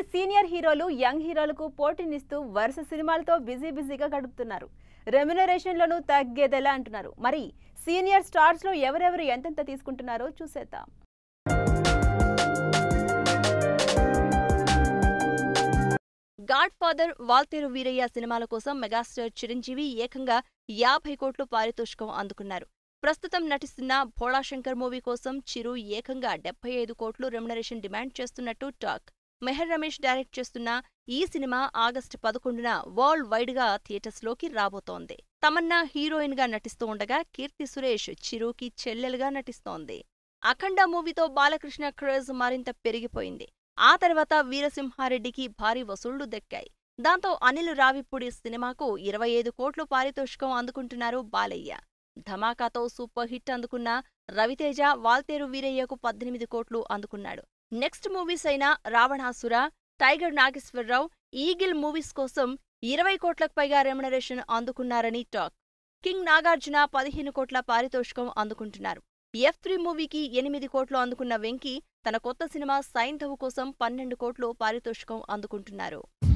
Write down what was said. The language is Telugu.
టాలీవుడ్ సీనియర్ హీరోలు యంగ్ హీరోలకు పోటీనిస్తూ వరుస సినిమాలతో బిజీ బిజీగా గడుపుతున్నారు రెమ్యునరేషన్లను తగ్గేదెలా అంటున్నారు మరి సీనియర్ స్టార్స్ లో ఎవరెవరు ఎంతెంత తీసుకుంటున్నారో చూసేద్దాం గాడ్ ఫాదర్ వాల్తేరు వీరయ్య సినిమాల కోసం మెగాస్టార్ చిరంజీవి ఏకంగా యాభై కోట్లు పారితోషికం అందుకున్నారు ప్రస్తుతం నటిస్తున్న భోళాశంకర్ మూవీ కోసం చిరు ఏకంగా డెబ్బై ఐదు కోట్లు రెమ్యునరేషన్ డిమాండ్ చేస్తున్నట్టు టాక్ మెహర్ రమేష్ డైరెక్ట్ చేస్తున్న ఈ సినిమా ఆగస్టు పదకొండున వరల్డ్ వైడ్ గా థియేటర్స్లోకి రాబోతోంది తమన్నా హీరోయిన్ గా నటిస్తూ ఉండగా కీర్తి సురేష్ చిరుకి చెల్లెలుగా నటిస్తోంది అఖండ మూవీతో బాలకృష్ణ క్రేజ్ మరింత పెరిగిపోయింది ఆ తర్వాత వీరసింహారెడ్డికి భారీ వసూళ్లు దక్కాయి దాంతో అనిల్ రావిపూడి సినిమాకు ఇరవై ఐదు కోట్లు పారితోషికం అందుకుంటున్నారు బాలయ్య ధమాకాతో సూపర్ హిట్ అందుకున్న రవితేజ వాల్తేరు వీరయ్యకు పద్దెనిమిది కోట్లు అందుకున్నాడు నెక్స్ట్ మూవీస్ అయిన Ravanasura tiger Nageswara Rao eagle movies కోసం ఇరవై కోట్లకు పైగా రెమ్యునరేషన్ అందుకున్నారని టాక్ కింగ్ నాగార్జున పదిహేను కోట్ల పారితోషికం అందుకుంటున్నారు ఎఫ్ త్రీ మూవీకి ఎనిమిది కోట్లు అందుకున్న వెంకీ తన కొత్త సినిమా సైంధవ్ కోసం పన్నెండు కోట్లు పారితోషికం అందుకుంటున్నారు